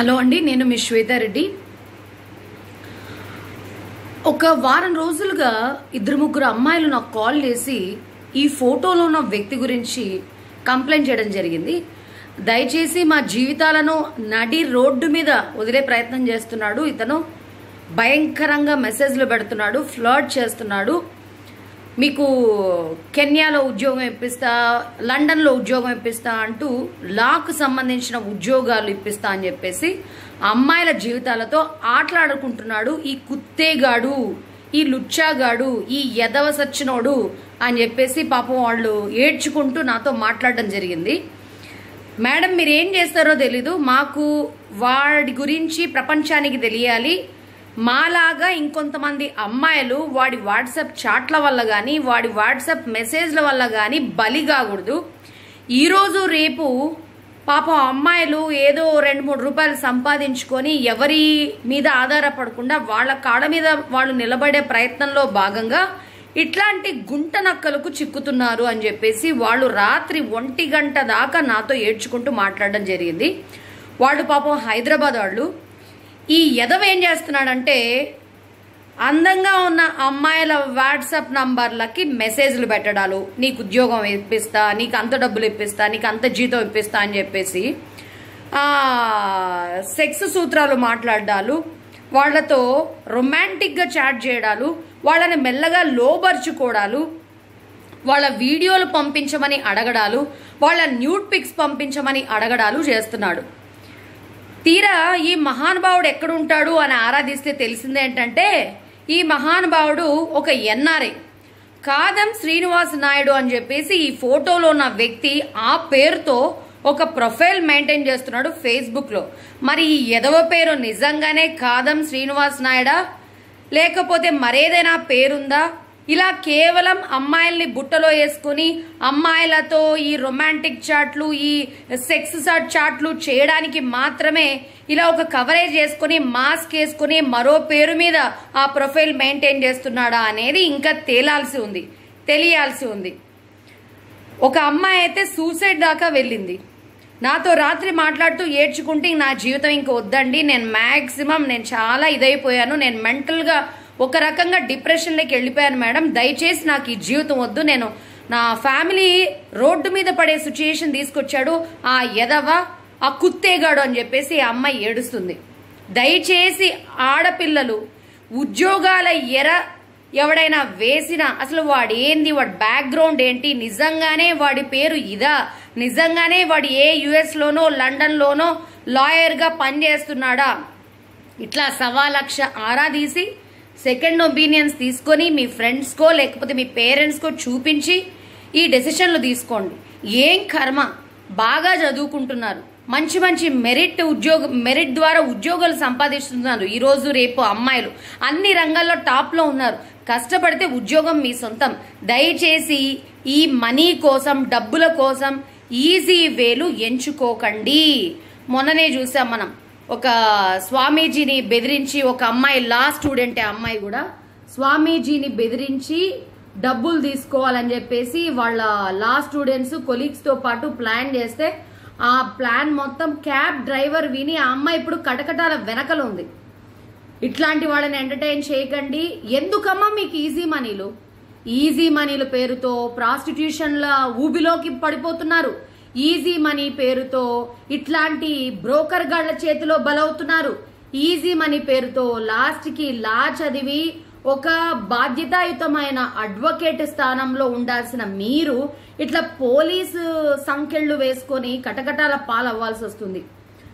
hello అండి నేను మీ శ్వేతారెడ్డి ఒక వారం రోజులుగా ఇద్దరు ముగ్గురు అమ్మాయిలు నాకు కాల్ చేసి ఈ ఫోటోలో ఉన్న వ్యక్తి గురించి కంప్లైంట్ చేయడం జరిగింది దయచేసి మా జీవితాలను నడి రోడ్డు మీద వదిలే ప్రయత్నం చేస్తున్నాడు ఇతను భయంకరంగా మెసేజ్లు పెడుతున్నాడు ఫ్లర్ట్ చేస్తున్నాడు మీకు కెన్యాలో ఉద్యోగం ఇప్పిస్తా లండన్లో ఉద్యోగం ఇప్పిస్తా అంటూ లాకు సంబంధించిన ఉద్యోగాలు ఇప్పిస్తా అని చెప్పేసి అమ్మాయిల జీవితాలతో ఆటలాడుకుంటున్నాడు ఈ కుత్తేగాడు ఈ లుచ్చాగాడు ఈ ఎదవ సచ్చినోడు అని చెప్పేసి పాపం వాళ్ళు ఏడ్చుకుంటూ నాతో మాట్లాడడం జరిగింది మేడం మీరు ఏం చేస్తారో తెలీదు మాకు వాడి గురించి ప్రపంచానికి తెలియాలి మాలాగా ఇంకొంతమంది అమ్మాయిలు వాడి వాట్సాప్ చాట్ల వల్ల కానీ వాడి వాట్సాప్ మెసేజ్ల వల్ల కానీ బలి కాకూడదు ఈరోజు రేపు పాపం అమ్మాయిలు ఏదో రెండు మూడు రూపాయలు సంపాదించుకొని ఎవరి మీద ఆధారపడకుండా వాళ్ళ కాడ మీద వాళ్ళు నిలబడే ప్రయత్నంలో భాగంగా ఇట్లాంటి గుంట నక్కలకు చిక్కుతున్నారు అని చెప్పేసి వాళ్ళు రాత్రి ఒంటి గంట దాకా నాతో ఏడ్చుకుంటూ మాట్లాడడం జరిగింది వాళ్ళు పాపం హైదరాబాద్ వాళ్ళు ఈ ఎదవ ఏం చేస్తున్నాడంటే అందంగా ఉన్న అమ్మాయిల వాట్సాప్ నంబర్లకి మెసేజ్లు పెట్టడాలు నీకు ఉద్యోగం ఇప్పిస్తా నీకు అంత డబ్బులు ఇప్పిస్తా నీకు అంత జీతం ఇప్పిస్తా అని చెప్పేసి ఆ, సెక్స్ సూత్రాలు మాట్లాడాలు వాళ్ళతో రొమాంటిక్గా చాట్ చేయడాలు వాళ్ళని మెల్లగా లోబర్చుకోవడాలు వాళ్ళ వీడియోలు పంపించమని అడగడాలు వాళ్ళ న్యూడ్ పిక్స్ పంపించమని అడగడాలు చేస్తున్నాడు తీరా ఈ మహానుభావుడు ఎక్కడుంటాడు అని ఆరాధిస్తే తెలిసింది ఏంటంటే ఈ మహానుభావుడు ఒక ఎన్ఆర్ఐ కాదం శ్రీనివాస్ నాయుడు అని చెప్పేసి ఈ ఫోటోలో ఉన్న వ్యక్తి ఆ పేరుతో ఒక ప్రొఫైల్ మెయింటైన్ చేస్తున్నాడు ఫేస్బుక్ లో మరి ఈ ఎదవ పేరు నిజంగానే కాదం శ్రీనివాస్ నాయుడా లేకపోతే మరేదైనా పేరుందా ఇలా కేవలం అమ్మాయిల్ని బుట్టలో వేసుకుని అమ్మాయిలతో ఈ రొమాంటిక్ చాట్లు ఈ సెక్స్ చాట్లు చేయడానికి మాత్రమే ఇలా ఒక కవరేజ్ చేసుకుని మాస్క్ వేసుకుని మరో పేరు మీద ఆ ప్రొఫైల్ మెయింటైన్ చేస్తున్నాడా అనేది ఇంకా తేలాల్సి ఉంది తెలియాల్సి ఉంది ఒక అమ్మాయి అయితే సూసైడ్ దాకా వెళ్ళింది నాతో రాత్రి మాట్లాడుతూ ఏడ్చుకుంటే నా జీవితం ఇంక వద్దండి నేను మ్యాక్సిమం నేను చాలా ఇదైపోయాను నేను మెంటల్గా ఒక రకంగా డిప్రెషన్లోకి వెళ్ళిపోయాను మేడం దయచేసి నాకు ఈ జీవితం వద్దు నేను నా ఫ్యామిలీ రోడ్డు మీద పడే సిచ్యుయేషన్ తీసుకొచ్చాడు ఆ ఎదవ ఆ కుత్తేగాడు అని చెప్పేసి ఆ అమ్మాయి ఏడుస్తుంది దయచేసి ఆడపిల్లలు ఉద్యోగాల ఎర ఎవడైనా వేసినా అసలు వాడు ఏంది వాడి బ్యాక్గ్రౌండ్ ఏంటి నిజంగానే వాడి పేరు ఇదా నిజంగానే వాడు ఏ యుఎస్ లోనో లండన్ లోనో లాయర్ గా పనిచేస్తున్నాడా ఇట్లా సవా లక్ష ఆరాధీసి సెకండ్ ఒపీనియన్స్ తీసుకొని మీ ఫ్రెండ్స్కో లేకపోతే మీ పేరెంట్స్కో చూపించి ఈ డెసిషన్లు తీసుకోండి ఏం కర్మ బాగా చదువుకుంటున్నారు మంచి మంచి మెరిట్ ఉద్యోగ మెరిట్ ద్వారా ఉద్యోగాలు సంపాదిస్తున్నారు ఈ రోజు రేపు అమ్మాయిలు అన్ని రంగాల్లో టాప్ లో ఉన్నారు కష్టపడితే ఉద్యోగం మీ సొంతం దయచేసి ఈ మనీ కోసం డబ్బుల కోసం ఈజీ వేలు ఎంచుకోకండి మొన్ననే చూసాం మనం ఒక స్వామీజీని బెదిరించి ఒక అమ్మాయి లా స్టూడెంట్ అమ్మాయి కూడా స్వామీజీని బెదిరించి డబ్బులు తీసుకోవాలని చెప్పేసి వాళ్ళ లా స్టూడెంట్స్ కొలీగ్స్ తో పాటు ప్లాన్ చేస్తే ఆ ప్లాన్ మొత్తం క్యాబ్ డ్రైవర్ విని ఆ అమ్మాయి ఇప్పుడు కటకటాల వెనకల ఉంది ఇట్లాంటి వాళ్ళని ఎంటర్టైన్ చేయకండి ఎందుకమ్మా మీకు ఈజీ మనీలు ఈజీ మనీల పేరుతో ప్రాస్టిట్యూషన్ల ఊబిలోకి పడిపోతున్నారు ఈజీ మనీ పేరుతో ఇట్లాంటి బ్రోకర్ గాళ్ల చేతిలో బలవుతున్నారు ఈజీ మనీ పేరుతో లాస్ట్ కి లా చదివి ఒక బాధ్యతాయుతమైన అడ్వకేట్ స్థానంలో ఉండాల్సిన మీరు ఇట్లా పోలీసు సంఖ్యలు వేసుకొని కటకటాల పాలవ్వాల్సి వస్తుంది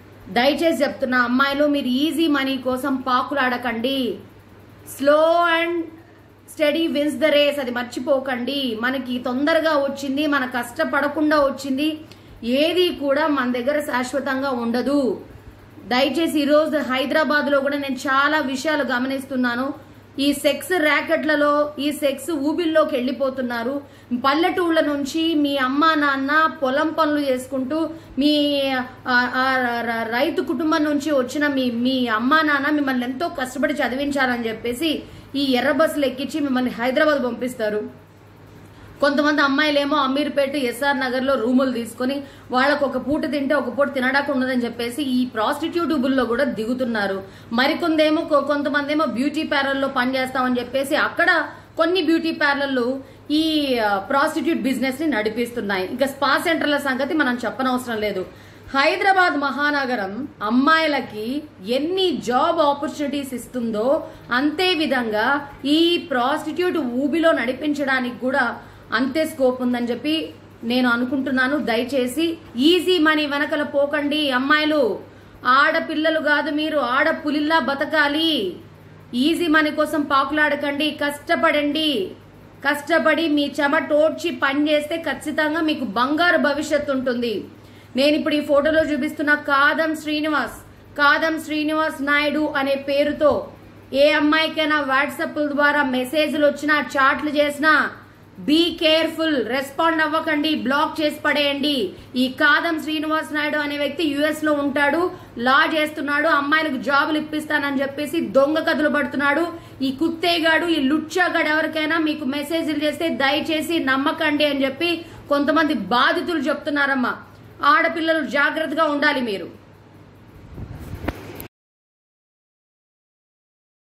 దయచేసి చెప్తున్నా అమ్మాయిలు మీరు ఈజీ మనీ కోసం పాకులాడకండి slow and steady wins the race అది మర్చిపోకండి మనకి తొందరగా వచ్చింది మన కష్టపడకుండా వచ్చింది ఏది కూడా మన దగ్గర శాశ్వతంగా ఉండదు దయచేసి ఈరోజు హైదరాబాద్ లో కూడా నేను చాలా విషయాలు గమనిస్తున్నాను ఈ సెక్స్ ర్యాకెట్లలో ఈ సెక్స్ ఊబిల్లోకి వెళ్ళిపోతున్నారు పల్లెటూళ్ళ నుంచి మీ అమ్మ నాన్న పొలం పనులు చేసుకుంటూ మీ ఆ, ఆ, ర- రైతు కుటుంబం నుంచి వచ్చిన మీ మీ అమ్మ నాన్న మిమ్మల్ని ఎంతో కష్టపడి చదివించాలని చెప్పేసి ఈ ఎర్ర బస్సులు ఎక్కించి మిమ్మల్ని హైదరాబాద్ పంపిస్తారు కొంతమంది అమ్మాయిలేమో అమీర్పేట ఎస్ఆర్ నగర్ లో రూములు తీసుకొని వాళ్ళకు ఒక పూట తింటే ఒక పూట తినడానికి ఉండదని చెప్పేసి ఈ ప్రాస్టిట్యూటబుల్లో కూడా దిగుతున్నారు మరికొందేమో కొ- కొంతమంది ఏమో బ్యూటీ పార్లర్ లో పనిచేస్తామని చెప్పేసి అక్కడ కొన్ని బ్యూటీ పార్లర్లు ఈ ప్రాస్టిట్యూట్ బిజినెస్ ని నడిపిస్తున్నాయి ఇంకా స్పా సెంటర్ల సంగతి మనం చెప్పనవసరం లేదు హైదరాబాద్ మహానగరం అమ్మాయిలకి ఎన్ని జాబ్ ఆపర్చునిటీస్ ఇస్తుందో అంతే విధంగా ఈ ప్రాస్టిట్యూట్ ఊబిలో నడిపించడానికి కూడా అంతే స్కోప్ ఉందని చెప్పి నేను అనుకుంటున్నాను దయచేసి ఈజీ మనీ వెనకల పోకండి అమ్మాయిలు ఆడపిల్లలు కాదు మీరు ఆడ పులిల్లా బతకాలి ఈజీ మనీ కోసం పాకులాడకండి కష్టపడండి కష్టపడి మీ చెమటోడ్చి పని చేస్తే ఖచ్చితంగా మీకు బంగారు భవిష్యత్తు ఉంటుంది నేను ఇప్పుడు ఈ ఫోటోలో చూపిస్తున్న కాదం శ్రీనివాస్ కాదం శ్రీనివాస్ నాయుడు అనే పేరుతో ఏ అమ్మాయికైనా వాట్సాప్ ద్వారా మెసేజ్లు వచ్చినా చాట్లు చేసినా బీ కేర్ఫుల్ రెస్పాండ్ అవ్వకండి బ్లాక్ చేసి పడేయండి ఈ కాదం శ్రీనివాస్ నాయుడు అనే వ్యక్తి యుఎస్ లో ఉంటాడు లా చేస్తున్నాడు అమ్మాయిలకు జాబులు ఇప్పిస్తానని చెప్పేసి దొంగ కథలు పడుతున్నాడు ఈ కుత్తేగాడు ఈ లుచ్చాగాడు ఎవరికైనా మీకు మెసేజ్లు చేస్తే దయచేసి నమ్మకండి అని చెప్పి కొంతమంది బాధితులు చెప్తున్నారమ్మా ఆడపిల్లలు జాగ్రత్తగా ఉండాలి మీరు